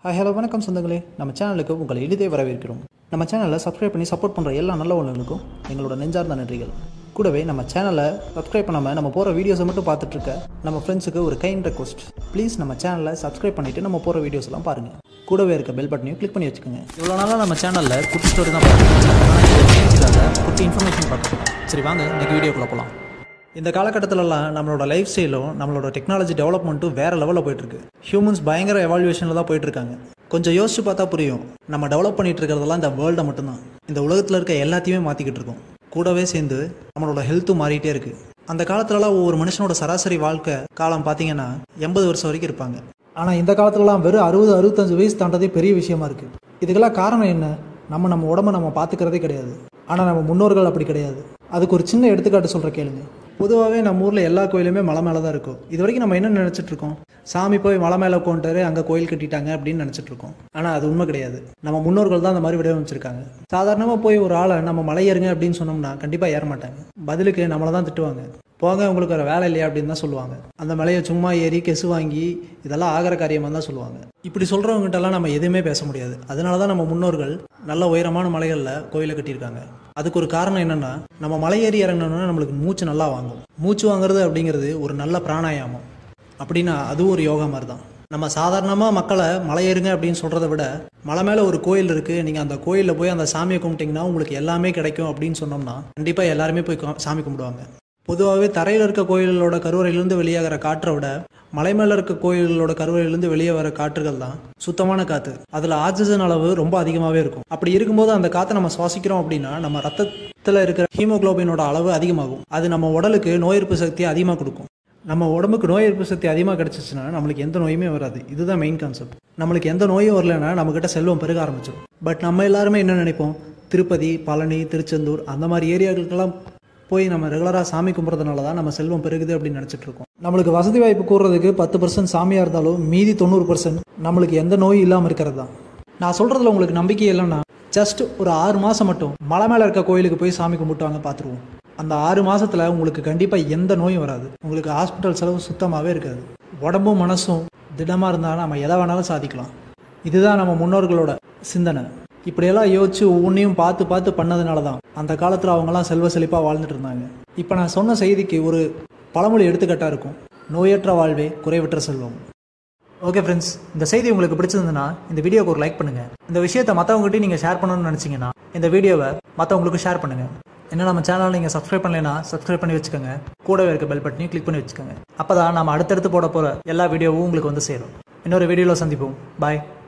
hi hello வணக்கம் சொந்தங்களே நம்ம சேனலுக்கு உங்களை எளிதே வரவேற்கிறோம் நம்ம சேனலை சப்ஸ்கிரைப் பண்ணி சப்போர்ட் பண்ணுற எல்லா நல்ல உள்ளவங்களுக்கும் எங்களோட நெஞ்சார்ந்த நன்றிகள் கூடவே நம்ம சேனலை சப்ஸ்கிரைப் பண்ணாமல் நம்ம போகிற வீடியோஸை மட்டும் பார்த்துட்டு இருக்க நம்ம ஃப்ரெண்ட்ஸுக்கு ஒரு கைண்ட் ரெக்வஸ்ட் ப்ளீஸ் நம்ம சேனலை சப்ஸ்கிரைப் பண்ணிவிட்டு நம்ம போகிற வீடியோஸ் எல்லாம் பாருங்கள் கூடவே இருக்க பெல் பட்டனையும் கிளிக் பண்ணி வச்சுக்கோங்க இவ்வளோ நாளாக நம்ம சேனலில் குட்டி ஸ்டோரி தான் பார்த்துருக்கோம் குட்டி இன்ஃபர்மேஷன் பார்த்துருக்கோம் சரி வாங்க இன்னைக்கு வீடியோக்குள்ளே போகலாம் இந்த காலகட்டத்திலலாம் நம்மளோட லைஃப் ஸ்டைலும் நம்மளோட டெக்னாலஜி டெவலப்மெண்ட்டும் வேறு லெவலில் போயிட்டுருக்கு ஹியூமன்ஸ் பயங்கர எவால்யூஷனில் தான் போயிட்டுருக்காங்க கொஞ்சம் யோசிச்சு பார்த்தா புரியும் நம்ம டெவலப் பண்ணிட்டு இருக்கிறதெல்லாம் இந்த வேர்ல்டை மட்டும்தான் இந்த உலகத்தில் இருக்க எல்லாத்தையுமே மாற்றிக்கிட்டு இருக்கோம் கூடவே சேர்ந்து நம்மளோட ஹெல்த்தும் மாறிட்டே இருக்குது அந்த காலத்துலலாம் ஒவ்வொரு மனுஷனோட சராசரி வாழ்க்கை காலம் பார்த்தீங்கன்னா எண்பது வருஷம் வரைக்கும் இருப்பாங்க ஆனால் இந்த காலத்துலலாம் வெறும் அறுபது அறுபத்தஞ்சு வயசு தாண்டதே பெரிய விஷயமா இருக்குது இதுக்கெல்லாம் காரணம் என்ன நம்ம நம்ம உடம்ப நம்ம பார்த்துக்கிறதே கிடையாது ஆனால் நம்ம முன்னோர்கள் அப்படி கிடையாது அதுக்கு ஒரு சின்ன எடுத்துக்காட்டு சொல்கிற கேளுங்க பொதுவாகவே நம்ம ஊரில் எல்லா கோயிலுமே மலை மேலே தான் இருக்கும் இது வரைக்கும் நம்ம என்ன நினச்சிட்டு இருக்கோம் சாமி போய் மலை மேலே உட்காந்துட்டாரு அங்கே கோயில் கட்டிட்டாங்க அப்படின்னு நினச்சிட்டு இருக்கோம் ஆனால் அது உண்மை கிடையாது நம்ம முன்னோர்கள் தான் அந்த மாதிரி வடிவமைச்சிருக்காங்க சாதாரணமாக போய் ஒரு ஆளை நம்ம மலை ஏறுங்க அப்படின்னு சொன்னோம்னா கண்டிப்பாக ஏற மாட்டாங்க பதிலுக்கு நம்மளை தான் திட்டுவாங்க போங்க உங்களுக்கு வேறு வேலை இல்லையா அப்படின்னு தான் சொல்லுவாங்க அந்த மலையை சும்மா ஏறி கெசு வாங்கி இதெல்லாம் ஆகிற காரியமாக தான் சொல்லுவாங்க இப்படி சொல்கிறவங்ககிட்டலாம் நம்ம எதுவுமே பேச முடியாது அதனால தான் நம்ம முன்னோர்கள் நல்ல உயரமான மலைகளில் கோயிலை கட்டியிருக்காங்க அதுக்கு ஒரு காரணம் என்னன்னா நம்ம மலை ஏறி இறங்கணும்னா நம்மளுக்கு மூச்சு நல்லா வாங்கும் மூச்சு வாங்குறது அப்படிங்கிறது ஒரு நல்ல பிராணாயாமம் அப்படின்னா அதுவும் ஒரு யோகா மாதிரி தான் நம்ம சாதாரணமாக மக்களை மலை ஏறுங்க அப்படின்னு சொல்கிறத விட மலை மேலே ஒரு கோயில் இருக்குது நீங்கள் அந்த கோயிலில் போய் அந்த சாமியை கும்பிட்டிங்கன்னா உங்களுக்கு எல்லாமே கிடைக்கும் அப்படின்னு சொன்னோம்னா கண்டிப்பாக எல்லாருமே போய் கா- சாமி கும்பிடுவாங்க பொதுவாகவே தரையில் இருக்க கோயில்களோட கருவறையிலேருந்து வெளியாகிற காற்றை விட மலை மேலே இருக்க கோயில்களோட கருவறையிலேருந்து வெளியே வர காற்றுகள் தான் சுத்தமான காற்று அதில் ஆக்சிஜன் அளவு ரொம்ப அதிகமாகவே இருக்கும் அப்படி இருக்கும்போது அந்த காற்றை நம்ம சுவாசிக்கிறோம் அப்படின்னா நம்ம ரத்தத்தில் இருக்கிற ஹீமோகுளோபினோட அளவு அதிகமாகும் அது நம்ம உடலுக்கு நோய் எதிர்ப்பு சக்தியை அதிகமாக கொடுக்கும் நம்ம உடம்புக்கு நோய் எதிர்ப்பு சக்தி அதிகமாக கிடைச்சிச்சுன்னா நம்மளுக்கு எந்த நோயுமே வராது இதுதான் மெயின் கான்செப்ட் நம்மளுக்கு எந்த நோயும் வரலைன்னா நம்மக்கிட்ட செல்வம் பெருக ஆரம்பிச்சிடும் பட் நம்ம எல்லாருமே என்ன நினைப்போம் திருப்பதி பழனி திருச்செந்தூர் அந்த மாதிரி ஏரியாக்களுக்கெல்லாம் போய் நம்ம ரெகுலராக சாமி கும்பிட்றதுனால தான் நம்ம செல்வம் பெருகுது அப்படின்னு நினச்சிட்டு இருக்கோம் நம்மளுக்கு வசதி வாய்ப்பு கூடுறதுக்கு பத்து பர்சன்ட் சாமியாக இருந்தாலும் மீதி தொண்ணூறு பர்சன்ட் நம்மளுக்கு எந்த நோயும் இல்லாமல் இருக்கிறது தான் நான் சொல்கிறதுல உங்களுக்கு நம்பிக்கை இல்லைன்னா ஜஸ்ட் ஒரு ஆறு மாதம் மட்டும் மலை மேலே இருக்க கோயிலுக்கு போய் சாமி கும்பிட்டு வாங்க பார்த்துருவோம் அந்த ஆறு மாசத்துல உங்களுக்கு கண்டிப்பாக எந்த நோயும் வராது உங்களுக்கு ஹாஸ்பிட்டல் செலவு சுத்தமாகவே இருக்காது உடம்பும் மனசும் திடமாக இருந்தால் நம்ம எதை வேணாலும் சாதிக்கலாம் இதுதான் நம்ம முன்னோர்களோட சிந்தனை இப்படியெல்லாம் யோசிச்சு ஒவ்வொன்றையும் பார்த்து பார்த்து பண்ணதுனால தான் அந்த காலத்தில் அவங்கெல்லாம் செல்வ செழிப்பாக வாழ்ந்துட்டு இருந்தாங்க இப்போ நான் சொன்ன செய்திக்கு ஒரு பழமொழி எடுத்துக்காட்டாக இருக்கும் நோயற்ற வாழ்வே குறைவற்ற செல்வம் ஓகே ஃப்ரெண்ட்ஸ் இந்த செய்தி உங்களுக்கு பிடிச்சிருந்ததுன்னா இந்த வீடியோக்கு ஒரு லைக் பண்ணுங்க இந்த விஷயத்தை மற்றவங்ககிட்ட நீங்கள் ஷேர் பண்ணணும்னு நினச்சிங்கன்னா இந்த வீடியோவை மற்றவங்களுக்கு ஷேர் பண்ணுங்க என்ன நம்ம சேனலை நீங்கள் சப்ஸ்கிரைப் பண்ணலைன்னா சப்ஸ்கிரைப் பண்ணி வச்சுக்கோங்க கூடவே இருக்க பெல் பட்டனையும் கிளிக் பண்ணி வச்சுக்கோங்க அப்போ தான் நம்ம அடுத்தடுத்து போட போகிற எல்லா வீடியோவும் உங்களுக்கு வந்து சேரும் இன்னொரு வீடியோவில் சந்திப்போம் பாய்